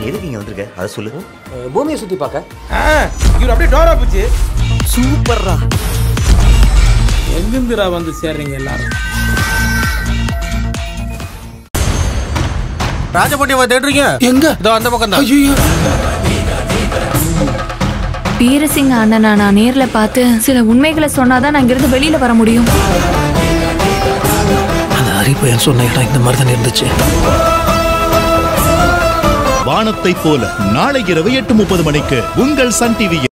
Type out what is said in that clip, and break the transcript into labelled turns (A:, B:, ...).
A: எதுக்கு இங்க வந்திருக்க அதை சொல்லு
B: அஹ், பூமியை சுத்தி பார்க்க
C: இவர் அப்படியே டோரா போச்சு
A: சூப்பர்ரா
C: எங்கிருந்துடா வந்து சேர்றீங்க எல்லாரும்
B: ராஜபாண்டியவா தேடுறீங்க
C: எங்க
B: இதோ அந்த பக்கம் தான்
C: ஐயோ
D: வீரசிங்க அண்ணனை நான் நேர்ல பார்த்து சில உண்மைகளை சொன்னாதான் நான் இங்கிருந்து வெளியில வர முடியும்
B: அந்த அரிப்பையன் சொன்ன இடம் இந்த மாதிரி தான் இருந்துச்சு
E: வானத்தைப் போல நாளை இரவு எட்டு முப்பது மணிக்கு உங்கள் சன் டிவியில்